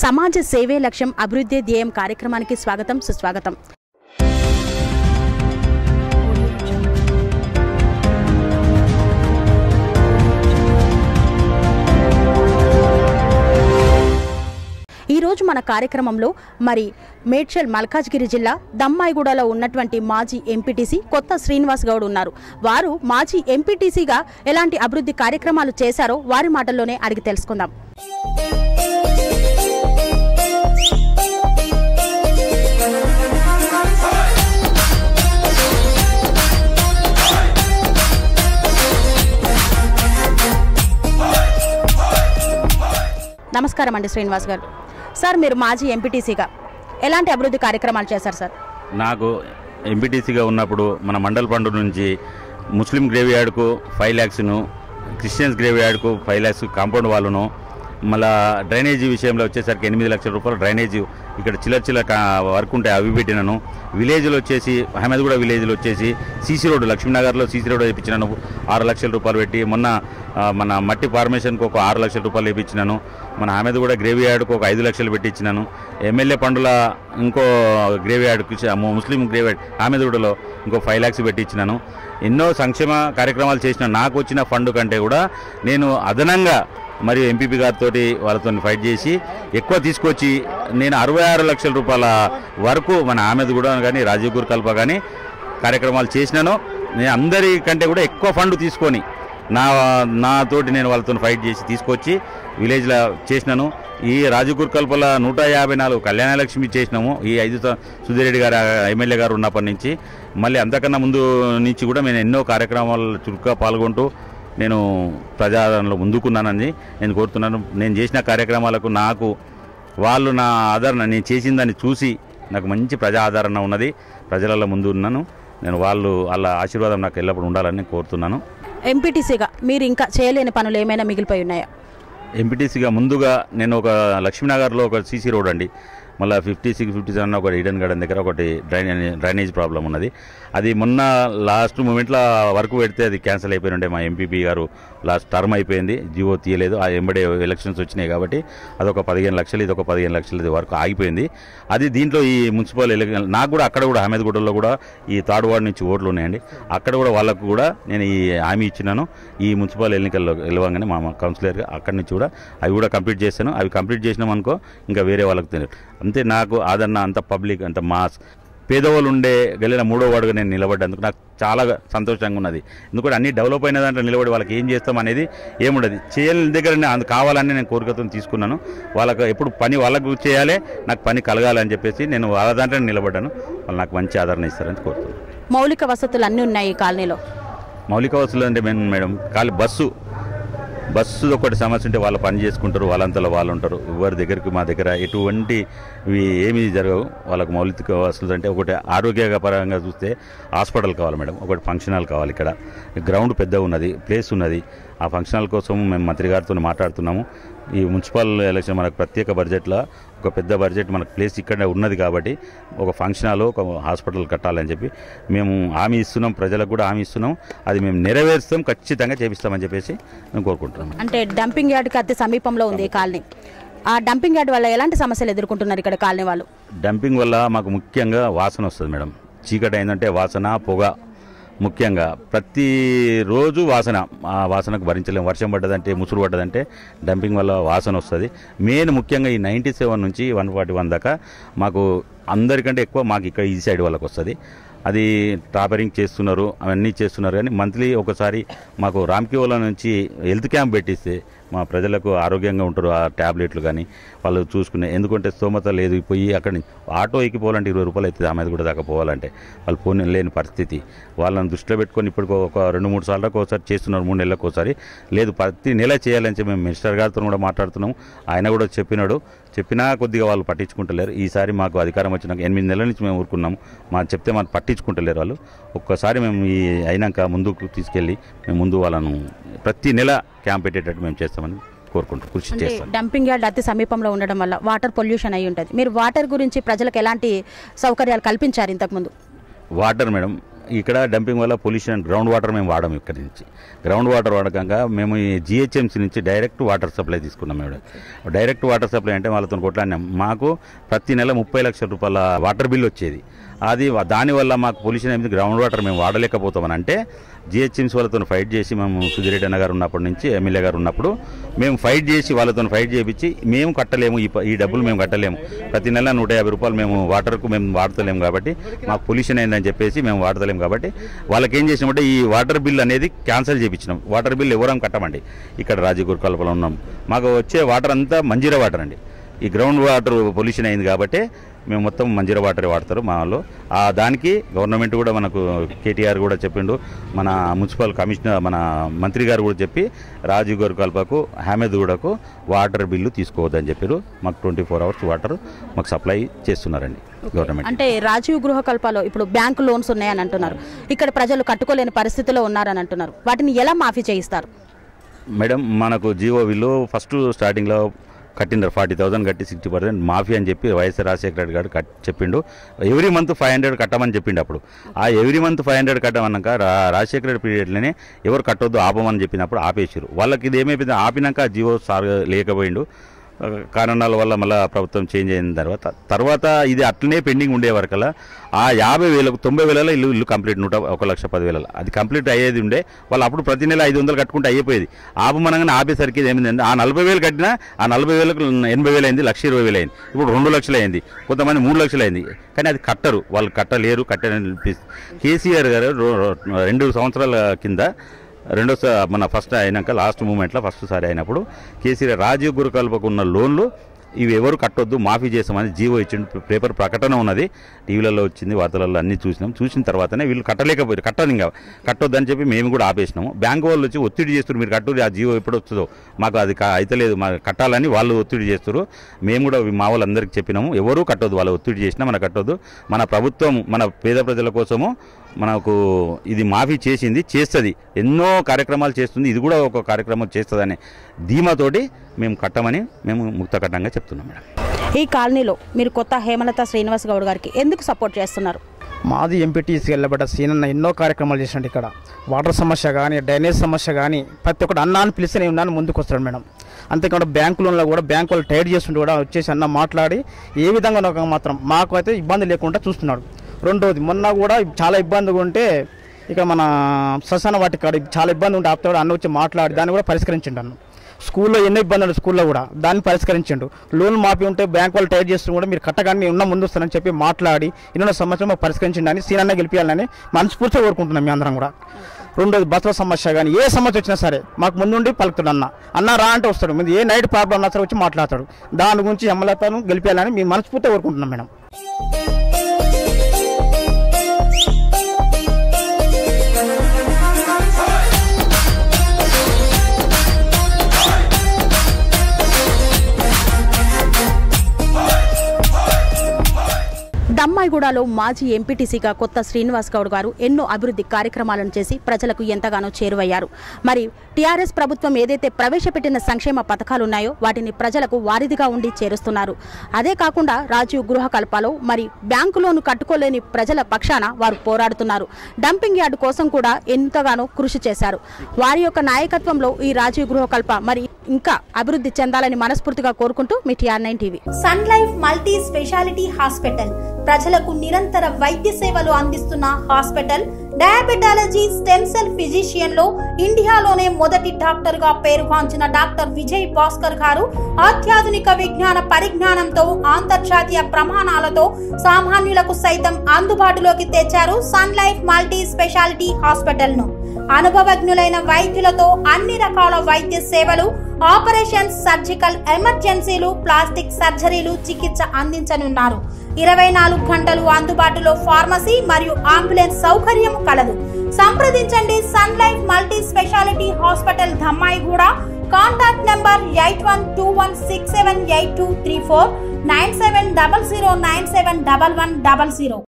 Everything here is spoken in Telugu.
సమాజ సేవే లక్ష్యం అభివృద్ధి ధ్యేయం కార్యక్రమానికి స్వాగతం సుస్వాగతం ఈ రోజు మన కార్యక్రమంలో మరి మేడ్చల్ మల్కాజ్గిరి జిల్లా దమ్మాయిగూడలో ఉన్నటువంటి మాజీ ఎంపీటీసీ కొత్త శ్రీనివాస్ గౌడ్ ఉన్నారు వారు మాజీ ఎంపీటీసీగా ఎలాంటి అభివృద్ధి కార్యక్రమాలు చేశారో వారి మాటల్లోనే అడిగి తెలుసుకుందాం నమస్కారం అండి శ్రీనివాస్ గారు సార్ మీరు మాజీ ఎంపీటీసీగా ఎలాంటి అభివృద్ధి కార్యక్రమాలు చేశారు సార్ నాకు ఎంపీటీసీగా ఉన్నప్పుడు మన మండల్ పండు నుంచి ముస్లిం గ్రేవ్ యార్డ్కు ఫైవ్ ల్యాక్స్ను క్రిస్టియన్స్ గ్రేవ్ యార్డ్కు ఫైవ్ ల్యాక్స్ కాంపౌండ్ వాళ్ళను మళ్ళా డ్రైనేజీ విషయంలో వచ్చేసరికి ఎనిమిది లక్షల రూపాయలు డ్రైనేజీ ఇక్కడ చిల్లర చిల్లర కా- వర్క్ ఉంటాయి అవి పెట్టినాను విలేజ్లో వచ్చేసి అహ్మద్గూడ విలేజ్లో వచ్చేసి సీసీ రోడ్డు లక్ష్మీనగర్లో సీసీ రోడ్డు వేయించినాను ఆరు లక్షల రూపాయలు పెట్టి మొన్న ఆ, మన మట్టి ఫార్మేషన్కి ఒక ఆరు లక్షల రూపాయలు వేయించినాను మన అహ్మద్గూడ గ్రేవ్ యార్డ్కు ఒక ఐదు లక్షలు పెట్టి ఇచ్చినాను ఎమ్మెల్యే పండుల ఇంకో గ్రేవ్ యార్డ్కి ఇచ్చి- ము- ముస్లిం గ్రేవ్ యార్డ్ అహ్మద్గూడలో ఇంకో ఫైవ్ ల్యాక్స్ పెట్టి ఇచ్చినాను ఎన్నో సంక్షేమ కార్యక్రమాలు చేసిన నాకు వచ్చిన ఫండ్ కంటే కూడా నేను అదనంగా మరియు ఎంపీపీ గారితో వాళ్ళతో ఫైట్ చేసి ఎక్కువ తీసుకొచ్చి నేను అరవై ఆరు లక్షల రూపాయల వరకు మన ఆమెది కూడా కానీ రాజీవ్ గురు కల్ప కానీ కార్యక్రమాలు చేసినాను నేను అందరికంటే కూడా ఎక్కువ ఫండ్ తీసుకొని నా నాతోటి నేను వాళ్ళతో ఫైట్ చేసి తీసుకొచ్చి విలేజ్లో చేసినాను ఈ రాజగురు కల్పల నూట యాభై నాలుగు కళ్యాణ లక్ష్మి చేసినాము ఈ ఐదు సం- సుధీరెడ్డి గారు ఎమ్మెల్యే గారు ఉన్నప్పటి నుంచి మళ్ళీ అంతకన్నా ముందు నుంచి కూడా నేను ఎన్నో కార్యక్రమాలు చురుగ్గా పాల్గొంటూ నేను ప్రజాదరణలో ముందుకున్నానని నేను కోరుతున్నాను నేను చేసిన కార్యక్రమాలకు నాకు వాళ్ళు నా ఆదరణ నేను చేసిన దాన్ని చూసి నాకు మంచి ప్రజా ఆదరణ ఉన్నది ప్రజలలో ముందు ఉన్నాను నేను వాళ్ళు వాళ్ళ ఆశీర్వాదం నాకు ఎల్లప్పుడూ ఉండాలని నేను కోరుతున్నాను ఎంపీటీసీగా మీరు ఇంకా చేయలేని పనులు ఏమైనా మిగిలిపోయి ఉన్నాయా ఎంపీటీసీగా ముందుగా నేను ఒక లక్ష్మీనగర్లో ఒక సీసీ రోడ్ అండి మళ్ళీ ఫిఫ్టీ సిక్స్ ఫిఫ్టీ సెవెన్ ఒక ఈడెన్ గార్డెన్ దగ్గర ఒకటి డ్రైనేజ్ డ్రైనేజ్ ప్రాబ్లం ఉన్నది అది మొన్న లాస్ట్ మూమెంట్లో వర్క్ పెడితే అది క్యాన్సిల్ అయిపోయినంటే మా ఎంపీపీ గారు లాస్ట్ టర్మ్ అయిపోయింది జియో తీయలేదు ఆ ఎంబడే ఎలక్షన్స్ వచ్చినాయి కాబట్టి అదొక పదిహేను లక్షలు ఇది ఒక పదిహేను లక్షలు ఇది వరకు ఆగిపోయింది అది దీంట్లో ఈ మున్సిపల్ ఎలక్షన్ నాకు కూడా అక్కడ కూడా అహ్మద్గూడలో కూడా ఈ తాడు వార్డు నుంచి ఓట్లు ఉన్నాయండి అక్కడ కూడా వాళ్ళకు కూడా నేను ఈ హామీ ఇచ్చినాను ఈ మున్సిపల్ ఎన్నికల్లో గెలవంగానే మా కౌన్సిలర్గా అక్కడి నుంచి కూడా అవి కూడా కంప్లీట్ చేశాను అవి కంప్లీట్ చేసినాం అనుకో ఇంకా వేరే వాళ్ళకి తెలియదు అంతే నాకు ఆదరణ అంత పబ్లిక్ అంత మాస్ పేదవాళ్ళు ఉండే గెలిన మూడో వాడుగా నేను నిలబడ్డందుకు నాకు చాలా సంతోషంగా ఉన్నది ఎందుకంటే అన్ని డెవలప్ అయిన దాంట్లో నిలబడి వాళ్ళకి ఏం చేస్తాం అనేది ఏముండదు చేయని దగ్గర నేను అందు కావాలని నేను కోరికతో తీసుకున్నాను వాళ్ళకు ఎప్పుడు పని వాళ్ళకు చేయాలి నాకు పని కలగాలని చెప్పేసి నేను వాళ్ళ దాంట్లో నిలబడ్డాను వాళ్ళు నాకు మంచి ఆదరణ ఇస్తారని కోరుతున్నాను మౌలిక వసతులు అన్నీ ఉన్నాయి ఈ కాలనీలో మౌలిక వసతులు అంటే మేము మేడం ఖాళీ బస్సు బస్సు ఒకటి సమస్య ఉంటే వాళ్ళు పని చేసుకుంటారు వాళ్ళంతలో వాళ్ళు ఉంటారు ఎవరి దగ్గరికి మా దగ్గర ఎటువంటి ఇవి ఏమీ జరగవు వాళ్ళకు మౌలిక వసతులు అంటే ఒకటి ఆరోగ్య పరంగా చూస్తే హాస్పిటల్ కావాలి మేడం ఒకటి ఫంక్షన్ హాల్ కావాలి ఇక్కడ గ్రౌండ్ పెద్ద ఉన్నది ప్లేస్ ఉన్నది ఆ ఫంక్షన్ హాల్ కోసం మేము మంత్రి గారితో మాట్లాడుతున్నాము ఈ మున్సిపల్ ఎలక్షన్ మనకు ప్రత్యేక బడ్జెట్లో ఒక పెద్ద బడ్జెట్ మనకు ప్లేస్ ఇక్కడ ఉన్నది కాబట్టి ఒక ఫంక్షన్ హాల్ ఒక హాస్పిటల్ కట్టాలని చెప్పి మేము హామీ ఇస్తున్నాం ప్రజలకు కూడా హామీ ఇస్తున్నాం అది మేము నెరవేరుస్తాం ఖచ్చితంగా చేపిస్తామని చెప్పేసి మేము కోరుకుంటున్నాం అంటే డంపింగ్ యార్డ్కి అతి సమీపంలో ఉంది ఈ కాలనీ ఆ డంపింగ్ యార్డ్ వల్ల ఎలాంటి సమస్యలు ఎదుర్కొంటున్నారు ఇక్కడ కాలనీ వాళ్ళు డంపింగ్ వల్ల మాకు ముఖ్యంగా వాసన వస్తుంది మేడం చీకటి అయిందంటే వాసన పొగ ముఖ్యంగా ప్రతిరోజు వాసన ఆ వాసనకు భరించలేము వర్షం పడ్డదంటే ముసురు పడ్డదంటే డంపింగ్ వల్ల వాసన వస్తుంది మెయిన్ ముఖ్యంగా ఈ నైంటీ సెవెన్ నుంచి వన్ ఫార్టీ వన్ దాకా మాకు అందరికంటే ఎక్కువ మాకు ఇక్కడ ఈ సైడ్ వాళ్ళకి వస్తుంది అది టాపరింగ్ చేస్తున్నారు అవన్నీ చేస్తున్నారు కానీ మంత్లీ ఒకసారి మాకు రామ్కివోల నుంచి హెల్త్ క్యాంప్ పెట్టిస్తే మా ప్రజలకు ఆరోగ్యంగా ఉంటారు ఆ ట్యాబ్లెట్లు కానీ వాళ్ళు చూసుకునే ఎందుకంటే స్తోమత లేదు పోయి అక్కడి నుంచి ఆటో ఎక్కిపోవాలంటే ఇరవై రూపాయలు అవుతుంది ఆమె కూడా దాకా పోవాలంటే వాళ్ళు పోనీ లేని పరిస్థితి వాళ్ళని దృష్టిలో పెట్టుకొని ఇప్పుడు ఒక రెండు మూడు సార్లకు ఒకసారి చేస్తున్నారు మూడు నెలలకు ఒకసారి లేదు ప్రతి నెల చేయాలని చెప్పి మేము మినిస్టర్ గారితో కూడా మాట్లాడుతున్నాము ఆయన కూడా చెప్పినాడు చెప్పినా కొద్దిగా వాళ్ళు పట్టించుకుంటలేరు ఈసారి మాకు అధికారం వచ్చినాక ఎనిమిది నెలల నుంచి మేము ఊరుకున్నాము మా చెప్తే మాకు పట్టించుకుంటలేరు వాళ్ళు ఒక్కసారి మేము ఈ అయినాక ముందుకు తీసుకెళ్ళి మేము ముందు వాళ్ళను ప్రతి నెల క్యాంప్ పెట్టేటట్టు మేము చేస్తామని కోరుకుంటూ కృషి అంటే చేస్తాం డంపింగ్ యార్డ్ అతి సమీపంలో ఉండడం వల్ల వాటర్ పొల్యూషన్ అయి ఉంటుంది మీరు వాటర్ గురించి ప్రజలకు ఎలాంటి సౌకర్యాలు కల్పించారు ఇంతకుముందు వాటర్ మేడం ఇక్కడ డంపింగ్ వల్ల పొల్యూషన్ గ్రౌండ్ వాటర్ మేము వాడము ఇక్కడి నుంచి గ్రౌండ్ వాటర్ వాడకంగా మేము ఈ జిహెచ్ఎంసీ నుంచి డైరెక్ట్ వాటర్ సప్లై తీసుకున్నాం మేడం డైరెక్ట్ వాటర్ సప్లై అంటే వాళ్ళతో కొట్లాడినాం మాకు ప్రతి నెల ముప్పై లక్షల రూపాయల వాటర్ బిల్ వచ్చేది అది వ- దానివల్ల మాకు పొల్యూషన్ ఏమిటి గ్రౌండ్ వాటర్ మేము వాడలేకపోతామని అంటే జిహెచ్ఎంసీ వాళ్ళతో ఫైట్ చేసి మేము సుధిరెడ్డి అన్న గారు ఉన్నప్పటి నుంచి ఎమ్మెల్యే గారు ఉన్నప్పుడు మేము ఫైట్ చేసి వాళ్ళతో ఫైట్ చేయించి మేము కట్టలేము ఈ ప- ఈ డబ్బులు మేము కట్టలేము ప్రతి నెల నూట యాభై రూపాయలు మేము వాటర్కు మేము వాడతలేము కాబట్టి మాకు పొల్యూషన్ అయిందని చెప్పేసి మేము వాడతలేము కాబట్టి వాళ్ళకి ఏం చేసినామంటే ఈ వాటర్ బిల్ అనేది క్యాన్సిల్ చేయించినాం వాటర్ బిల్ ఎవరం కట్టమండి ఇక్కడ రాజగురు కల్పలో ఉన్నాం మాకు వచ్చే వాటర్ అంతా మంజీరా వాటర్ అండి ఈ గ్రౌండ్ వాటర్ పొల్యూషన్ అయింది కాబట్టి మేము మొత్తం మంజీరా వాటర్ వాడతారు మా వాళ్ళు ఆ దానికి గవర్నమెంట్ కూడా మనకు కేటీఆర్ కూడా చెప్పిండు మన మున్సిపల్ కమిషనర్ మన మంత్రి గారు కూడా చెప్పి రాజీవ్ గారు కల్పకు హామీద్ గూడకు వాటర్ బిల్లు తీసుకోవద్దని చెప్పారు మాకు ట్వంటీ ఫోర్ అవర్స్ వాటర్ మాకు సప్లై చేస్తున్నారండి గవర్నమెంట్ అంటే రాజీవ్ గృహకల్పలో ఇప్పుడు బ్యాంకు లోన్స్ ఉన్నాయని అంటున్నారు ఇక్కడ ప్రజలు కట్టుకోలేని పరిస్థితిలో ఉన్నారని అంటున్నారు వాటిని ఎలా మాఫీ చేయిస్తారు మేడం మనకు జియో బిల్లు ఫస్ట్ స్టార్టింగ్లో కట్టినారు ఫార్టీ థౌసండ్ కట్టి సిక్స్టీ పర్సెంట్ మాఫీ అని చెప్పి వైఎస్ రాజశేఖర రెడ్డి గారు కట్ చెప్పిండు ఎవ్రీ మంత్ ఫైవ్ హండ్రెడ్ కట్టమని చెప్పిండు అప్పుడు ఆ ఎవ్రీ మంత్ ఫైవ్ హండ్రెడ్ కట్టమన్నాక రా రాజశేఖర రెడ్డి పీరియడ్లోనే ఎవరు కట్టొద్దు ఆపమని చెప్పినప్పుడు ఆపేసారు వాళ్ళకి ఇది ఏమైపోయింది ఆపినాక జియో సార్ లేకపోయిండు ఆ, కారణాల వల్ల మళ్ళీ ప్రభుత్వం చేంజ్ అయిన తర్వాత తర్వాత ఇది అట్లనే పెండింగ్ ఉండే వరకల్లా ఆ యాభై వేలకు తొంభై వేలలో ఇల్లు ఇల్లు కంప్లీట్ నూట ఒక లక్ష పది వేలలో అది కంప్లీట్ అయ్యేది ఉండే వాళ్ళు అప్పుడు ప్రతి నెల ఐదు వందలు కట్టుకుంటే అయిపోయేది ఆపమనగానే ఆపేసరికి ఇది ఏమైందంటే ఆ నలభై వేలు కట్టినా ఆ నలభై వేలకు ఎనభై వేలు అయింది లక్ష ఇరవై వేలు అయింది ఇప్పుడు రెండు లక్షలు అయింది కొంతమంది మూడు లక్షలు అయింది కానీ అది కట్టరు వాళ్ళు కట్టలేరు కట్టని కేసీఆర్ గారు రో- రో- రెండు సంవత్సరాల కింద రెండో స- మన ఫస్ట్ అయినాక లాస్ట్ మూమెంట్లో ఫస్ట్ సారి అయినప్పుడు కేసీఆర్ రాజీవ్ గురుకల్పకు ఉన్న లోన్లు ఇవి ఎవరు కట్టొద్దు మాఫీ చేసామని జీవో ఇచ్చిండు పేపర్ ప్రకటన ఉన్నది టీవీలలో వచ్చింది వార్తలలో అన్ని చూసినాం చూసిన తర్వాతనే వీళ్ళు కట్టలేకపోయారు కట్టదు ఇంకా కట్టొద్దని చెప్పి మేము కూడా ఆపేసినాము బ్యాంకు వాళ్ళు వచ్చి ఒత్తిడి చేస్తారు మీరు కట్టురు ఆ జీవో ఎప్పుడు వస్తుందో మాకు అది కా- అయితలేదు మా కట్టాలని వాళ్ళు ఒత్తిడి చేస్తారు మేము కూడా మా వాళ్ళందరికీ చెప్పినాము ఎవరూ కట్టొద్దు వాళ్ళు ఒత్తిడి చేసినా మన కట్టొద్దు మన ప్రభుత్వం మన పేద ప్రజల కోసము మనకు ఇది మాఫీ చేసింది చేస్తుంది ఎన్నో కార్యక్రమాలు చేస్తుంది ఇది కూడా ఒక కార్యక్రమం చేస్తుందనే ధీమాతోటి మేము కట్టమని మేము ముక్తకట్టంగా చెప్తున్నాం మేడం ఈ కాలనీలో మీరు కొత్త హేమలత శ్రీనివాస్ గౌడ్ గారికి ఎందుకు సపోర్ట్ చేస్తున్నారు మాది ఎంపీటీసీ వెళ్ళబడ్డ సీనన్న ఎన్నో కార్యక్రమాలు చేసినట్టు ఇక్కడ వాటర్ సమస్య కానీ డ్రైనేజ్ సమస్య కానీ ప్రతి ఒక్కటి అన్న అని పిలిస్తే నేను ఉన్నాను ముందుకు వస్తాడు మేడం అంతేకాకుండా బ్యాంకు లోన్లో కూడా బ్యాంకు వాళ్ళు టైడ్ చేస్తుంటే కూడా వచ్చేసి అన్న మాట్లాడి ఏ విధంగా నాకు మాత్రం మాకు అయితే ఇబ్బంది లేకుండా చూస్తున్నాడు రెండోది మొన్న కూడా చాలా ఇబ్బందిగా ఉంటే ఇక్కడ మన శ్మశాన వాటి కాడ చాలా ఇబ్బంది ఉంటే ఆపుతాడు అన్న వచ్చి మాట్లాడి దాన్ని కూడా పరిష్కరించిండు అన్న స్కూల్లో ఎన్నో ఇబ్బందులు స్కూల్లో కూడా దాన్ని పరిష్కరించండు లోన్ మాఫీ ఉంటే బ్యాంక్ వాళ్ళు టైర్ చేస్తూ కూడా మీరు కట్టగానే ఉన్న ముందు వస్తానని చెప్పి మాట్లాడి ఎన్నో సమస్యలు మాకు పరిష్కరించండి అని సీనన్న గెలిపించాలని మనస్ఫూర్తిగా కోరుకుంటున్నాం మీ అందరం కూడా రెండోది బస్సుల సమస్య కానీ ఏ సమస్య వచ్చినా సరే మాకు ముందుండి పలుకుతాడు అన్న అన్న రా అంటే వస్తాడు మీరు ఏ నైట్ ప్రాబ్లం ఉన్నా సరే వచ్చి మాట్లాడతాడు దాని గురించి ఎమ్మెల్యేలను గెలిపించాలని మేము మనస్ఫూర్తిగా కోరుకుంటున్నాం మేడం దమ్మాయిగూడలో మాజీ ఎంపీటీసీగా కొత్త శ్రీనివాస్ గౌడ్ గారు ఎన్నో అభివృద్ధి కార్యక్రమాలను చేసి ప్రజలకు ఎంతగానో చేరువయ్యారు మరి టీఆర్ఎస్ ప్రభుత్వం ఏదైతే ప్రవేశపెట్టిన సంక్షేమ పథకాలు ఉన్నాయో వాటిని ప్రజలకు వారిదిగా ఉండి చేరుస్తున్నారు అదే కాకుండా రాజీవ్ గృహ కల్పలో మరి బ్యాంకు లోను కట్టుకోలేని ప్రజల పక్షాన వారు పోరాడుతున్నారు డంపింగ్ యార్డు కోసం కూడా ఎంతగానో కృషి చేశారు వారి యొక్క నాయకత్వంలో ఈ రాజీవ్ గృహ కల్ప మరి ఇంకా అభివృద్ధి చెందాలని మనస్ఫూర్తిగా కోరుకుంటూ మీ TR nine TV Sun Life multi speciality hospital ప్రజలకు నిరంతర వైద్య సేవలు అందిస్తున్న hospital diabetology stem cell physician లో ఇండియాలోనే మొదటి డాక్టర్ గా పేరుగాంచిన డాక్టర్ విజయ్ భాస్కర్ గారు అత్యాధునిక విజ్ఞాన పరిజ్ఞానంతో అంతర్జాతీయ ప్రమాణాలతో సామాన్యులకు సైతం అందుబాటులోకి తెచ్చారు Sun Life multi speciality hospital ను అనుభవజ్ఞులైన వైద్యులతో అన్ని రకాల వైద్య సేవలు ఆపరేషన్స్ సర్జికల్ ఎమర్జెన్సీలు ప్లాస్టిక్ సర్జరీలు చికిత్స అందించనున్నారు ఇరవై నాలుగు గంటలు అందుబాటులో ఫార్మసీ మరియు అంబులెన్స్ సౌకర్యం కలదు సంప్రదించండి Sun Life multi speciality hospital Dammaiguda contact number eight one two one six seven eight two three four nine seven double zero nine seven double one double zero